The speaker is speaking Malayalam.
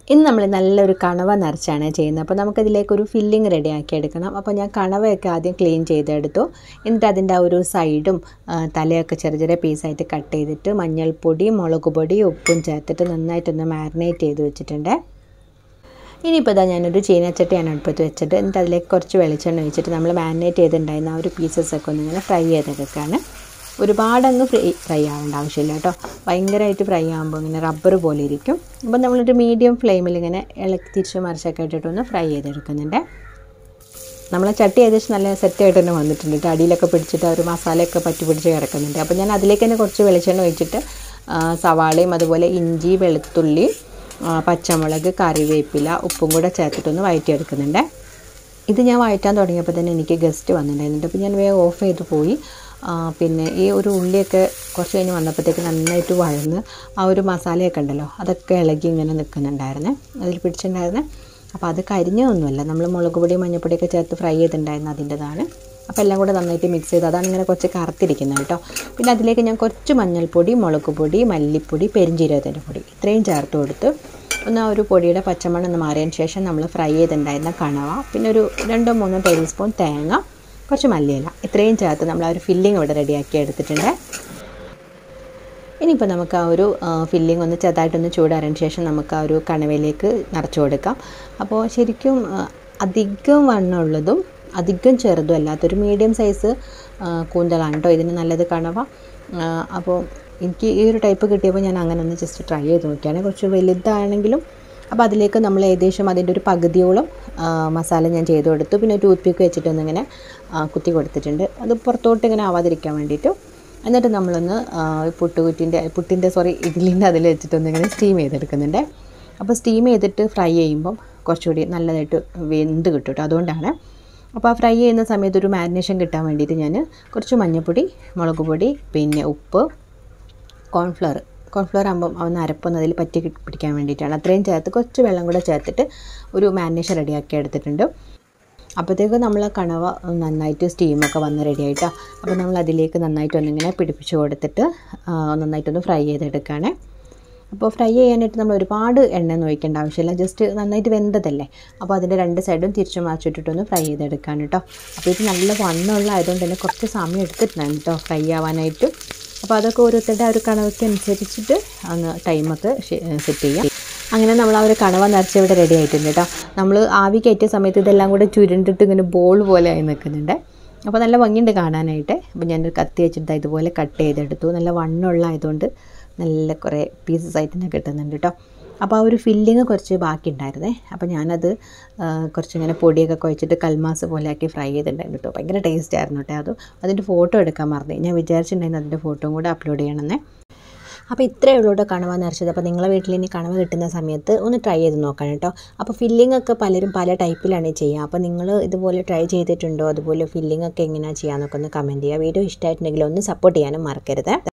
ഇന്ന് നമ്മൾ നല്ലൊരു കണവ നിറച്ചാണ് ചെയ്യുന്നത് അപ്പോൾ നമുക്കതിലേക്ക് ഒരു ഫില്ലിങ് റെഡിയാക്കി എടുക്കണം അപ്പോൾ ഞാൻ കണവയൊക്കെ ആദ്യം ക്ലീൻ ചെയ്തെടുത്തു എന്നിട്ട് അതിൻ്റെ ആ ഒരു സൈഡും ആ, തലയൊക്കെ ചെറിയ ചെറിയ പീസായിട്ട് കട്ട് ചെയ്തിട്ട് മഞ്ഞൾപ്പൊടി മുളക് പൊടി ഉപ്പും ചേർത്തിട്ട് നന്നായിട്ടൊന്ന് മാരിനേറ്റ് ചെയ്ത് വെച്ചിട്ടുണ്ട് ഇനിയിപ്പോൾ ഇതാ ഞാനൊരു ചീനച്ചട്ടിയാണ് അടുപ്പത്ത് വെച്ചിട്ട് എന്നിട്ട് അതിലേക്ക് കുറച്ച് വെളിച്ചെണ്ണ ഒഴിച്ചിട്ട് നമ്മൾ മാരിനേറ്റ് ചെയ്തിട്ടുണ്ടായിരുന്ന ആ ഒരു പീസസൊക്കെ ഒന്ന് ഇങ്ങനെ ഫ്രൈ ചെയ്തെടുക്കുകയാണ് ഒരുപാടങ്ങ് ഫ്രൈ ഫ്രൈ ആവേണ്ട ആവശ്യമില്ല കേട്ടോ ഭയങ്കരമായിട്ട് ഫ്രൈ ആകുമ്പോൾ ഇങ്ങനെ റബ്ബർ പോലെ ഇരിക്കും അപ്പോൾ നമ്മളൊരു മീഡിയം ഫ്ലെയിമിൽ ഇങ്ങനെ ഇളക്കി തിരിച്ച് മറിച്ചൊക്കെ ഇട്ടിട്ടൊന്ന് ഫ്രൈ ചെയ്തെടുക്കുന്നുണ്ട് നമ്മളെ ചട്ടി ഏകദേശം നല്ല സെറ്റായിട്ട് തന്നെ വന്നിട്ടുണ്ട് കേട്ടോ അടിയിലൊക്കെ പിടിച്ചിട്ട് ആ ഒരു മസാലയൊക്കെ പറ്റി പിടിച്ച് കിടക്കുന്നുണ്ട് അപ്പോൾ ഞാൻ അതിലേക്ക് തന്നെ കുറച്ച് വെളിച്ചെണ്ണ ഒഴിച്ചിട്ട് ആ, സവാളയും അതുപോലെ ഇഞ്ചി വെളുത്തുള്ളി ആ, പച്ചമുളക് കറിവേപ്പില ഉപ്പും കൂടെ ചേർത്തിട്ടൊന്ന് വഴറ്റിയെടുക്കുന്നുണ്ട് ഇത് ഞാൻ വഴറ്റാൻ തുടങ്ങിയപ്പോൾ തന്നെ എനിക്ക് ഗസ്റ്റ് വന്നിട്ടുണ്ടായിരുന്നു അപ്പോൾ ഞാൻ വേഗം ഓഫ് ചെയ്ത് പോയി ആ, പിന്നെ ഈ ഒരു ഉള്ളിയൊക്കെ കുറച്ച് കഴിഞ്ഞ് വന്നപ്പോഴത്തേക്ക് നന്നായിട്ട് വഴന്ന് ആ ഒരു മസാലയൊക്കെ ഉണ്ടല്ലോ അതൊക്കെ ഇളകി ഇങ്ങനെ നിൽക്കുന്നുണ്ടായിരുന്നേ അതിൽ പിടിച്ചിട്ടുണ്ടായിരുന്നേ അപ്പോൾ അത് കരിഞ്ഞൊന്നുമല്ല നമ്മൾ മുളക് പൊടി മഞ്ഞൾപ്പൊടിയൊക്കെ ചേർത്ത് ഫ്രൈ ചെയ്തിട്ടുണ്ടായിരുന്നു അതിൻ്റെതാണ് അപ്പോൾ എല്ലാം കൂടെ നന്നായിട്ട് മിക്സ് ചെയ്ത് അതാണ് ഇങ്ങനെ കുറച്ച് കറുത്തിരിക്കുന്നത് കേട്ടോ പിന്നെ അതിലേക്ക് ഞാൻ കുറച്ച് മഞ്ഞൾപ്പൊടി മുളക് പൊടി മല്ലിപ്പൊടി പെരിഞ്ചീരകത്തിൻ്റെ പൊടി ഇത്രയും ചേർത്ത് കൊടുത്ത് ഒന്ന് ആ ഒരു പൊടിയുടെ പച്ചമണം ഒന്ന് മാറിയതിന് ശേഷം നമ്മൾ ഫ്രൈ ചെയ്തിട്ടുണ്ടായിരുന്ന കണവ പിന്നെ ഒരു രണ്ടോ മൂന്നോ ടേബിൾ സ്പൂൺ തേങ്ങ കുറച്ച് മല്ലിയില ഇത്രയും ചേർത്ത് നമ്മൾ ആ ഒരു ഫില്ലിംഗ് ഇവിടെ റെഡിയാക്കി എടുത്തിട്ടുണ്ട് ഇനിയിപ്പോൾ നമുക്ക് ആ ഒരു ഫില്ലിംഗ് ഒന്ന് ചെറുതായിട്ടൊന്ന് ചൂടാറിന് ശേഷം നമുക്ക് ആ ഒരു കണവയിലേക്ക് നിറച്ച് കൊടുക്കാം അപ്പോൾ ശരിക്കും ആ, അധികം വണ്ണമുള്ളതും അധികം ചെറുതും അല്ലാത്തൊരു മീഡിയം സൈസ് കൂന്തലാണ് കേട്ടോ ഇതിന് നല്ലത് കണവ ആ, അപ്പോൾ എനിക്ക് ഈ ഒരു ടൈപ്പ് കിട്ടിയപ്പോൾ ഞാൻ അങ്ങനെ ഒന്ന് ജസ്റ്റ് ട്രൈ ചെയ്ത് നോക്കിയാണ് കുറച്ച് വലുതാണെങ്കിലും അപ്പോൾ അതിലേക്ക് നമ്മൾ ഏകദേശം അതിൻ്റെ ഒരു പകുതിയോളം ആ, മസാല ഞാൻ ചെയ്ത് കൊടുത്തു പിന്നെ ടൂത്ത് പിക്ക് വെച്ചിട്ടൊന്നിങ്ങനെ ആ, കുത്തി കൊടുത്തിട്ടുണ്ട് അത് പുറത്തോട്ട് ഇങ്ങനെ ആവാതിരിക്കാൻ വേണ്ടിയിട്ട് എന്നിട്ട് നമ്മളൊന്ന് ആ, പുട്ടുകുറ്റിൻ്റെ പുട്ടിൻ്റെ സോറി ഇഡ്ഡലിൻ്റെ അതിൽ വെച്ചിട്ടൊന്ന് ഇങ്ങനെ സ്റ്റീം ചെയ്തെടുക്കുന്നുണ്ട് അപ്പോൾ സ്റ്റീം ചെയ്തിട്ട് ഫ്രൈ ചെയ്യുമ്പം കുറച്ചുകൂടി നല്ലതായിട്ട് വെന്ത് കിട്ടും കേട്ടോ അതുകൊണ്ടാണ് അപ്പോൾ ആ ഫ്രൈ ചെയ്യുന്ന സമയത്ത് ഒരു മാരിനേഷൻ കിട്ടാൻ വേണ്ടിയിട്ട് ഞാൻ കുറച്ച് മഞ്ഞൾപ്പൊടി മുളക് പൊടി പിന്നെ ഉപ്പ് കോൺഫ്ലവർ കോൺഫ്ലവർ ആകുമ്പം ഒന്ന് അരപ്പൊന്ന് അതിൽ പറ്റി കി- പിടിക്കാൻ വേണ്ടിയിട്ടാണ് അത്രയും ചേർത്ത് കുറച്ച് വെള്ളം കൂടെ ചേർത്തിട്ട് ഒരു മാരിനേഷൻ റെഡിയാക്കി എടുത്തിട്ടുണ്ട് അപ്പോഴത്തേക്ക് നമ്മൾ ആ കണവ നന്നായിട്ട് സ്റ്റീമൊക്കെ വന്ന് റെഡി ആയിട്ടോ അപ്പോൾ നമ്മൾ അതിലേക്ക് നന്നായിട്ട് ഒന്നിങ്ങനെ പിടിപ്പിച്ച് കൊടുത്തിട്ട് ആ, നന്നായിട്ടൊന്ന് ഫ്രൈ ചെയ്തെടുക്കുകയാണ് അപ്പോൾ ഫ്രൈ ചെയ്യാനായിട്ട് നമ്മൾ ഒരുപാട് എണ്ണ ഒന്നും ഒഴിക്കേണ്ട ആവശ്യമില്ല ജസ്റ്റ് നന്നായിട്ട് വെന്തതല്ലേ അപ്പോൾ അതിൻ്റെ രണ്ട് സൈഡും തിരിച്ചു മറിച്ചിട്ടിട്ടൊന്ന് ഫ്രൈ ചെയ്തെടുക്കാൻ കേട്ടോ അപ്പോൾ ഇത് നല്ല വണ്ണമുള്ള ആയതുകൊണ്ട് തന്നെ കുറച്ച് സമയം എടുത്തിട്ടുണ്ടായിരുന്നു കേട്ടോ ഫ്രൈ ആവാനായിട്ട് അപ്പോൾ അതൊക്കെ ഓരോരുത്തരുടെ ആ ഒരു കണവയ്ക്ക് അനുസരിച്ചിട്ട് അങ്ങ് ടൈമൊക്കെ സെറ്റ് ചെയ്യാം അങ്ങനെ നമ്മൾ ആ ഒരു കണവ നിറച്ച് ഇവിടെ റെഡി ആയിട്ടുണ്ട് കേട്ടോ നമ്മൾ ആവി കയറ്റിയ സമയത്ത് ഇതെല്ലാം കൂടെ ചുരുണ്ടിട്ട് ഇങ്ങനെ ബോൾ പോലെ ആയി നിൽക്കുന്നുണ്ട് അപ്പോൾ നല്ല ഭംഗിയുണ്ട് കാണാനായിട്ട് അപ്പോൾ ഞാനൊരു കത്തി വെച്ചിട്ട് ഇതുപോലെ കട്ട് ചെയ്തെടുത്തു നല്ല വണ്ണമുള്ള ആയതുകൊണ്ട് നല്ല കുറേ പീസസ് ആയിട്ട് തന്നെ കിട്ടുന്നുണ്ട് കേട്ടോ അപ്പോൾ ആ ഒരു ഫില്ലിങ് കുറച്ച് ബാക്കി ഉണ്ടായിരുന്നേ അപ്പോൾ ഞാനത് ആ, കുറച്ചിങ്ങനെ പൊടിയൊക്കെ കുഴച്ചിട്ട് കൽമാസ് പോലെ ആക്കി ഫ്രൈ ചെയ്തിട്ടുണ്ടായിരുന്നു കേട്ടോ ഭയങ്കര ടേസ്റ്റ് ആയിരുന്നു കേട്ടോ അത് അതിൻ്റെ ഫോട്ടോ എടുക്കാൻ മറന്നു ഞാൻ വിചാരിച്ചിട്ടുണ്ടായിരുന്നു അതിൻ്റെ ഫോട്ടോയും കൂടെ അപ്ലോഡ് ചെയ്യണമെന്നേ അപ്പോൾ ഇത്രയേ ഉള്ളൂ കേട്ടോ കണവ നിറച്ചത് അപ്പോൾ നിങ്ങളെ വീട്ടിൽ ഇനി കണവ കിട്ടുന്ന സമയത്ത് ഒന്ന് ട്രൈ ചെയ്ത് നോക്കണം കേട്ടോ അപ്പോൾ ഫില്ലിംഗ് ഒക്കെ പലരും പല ടൈപ്പിലാണ് ചെയ്യുക അപ്പോൾ നിങ്ങൾ ഇതുപോലെ ട്രൈ ചെയ്തിട്ടുണ്ടോ അതുപോലെ ഫില്ലിംഗ് ഒക്കെ എങ്ങനെയാണ് ചെയ്യാമെന്നൊക്കെ ഒന്ന് കമൻറ്റ് ചെയ്യുക വീഡിയോ ഇഷ്ടമായിട്ടുണ്ടെങ്കിൽ ഒന്ന് സപ്പോർട്ട് ചെയ്യാനും മറക്കരുത്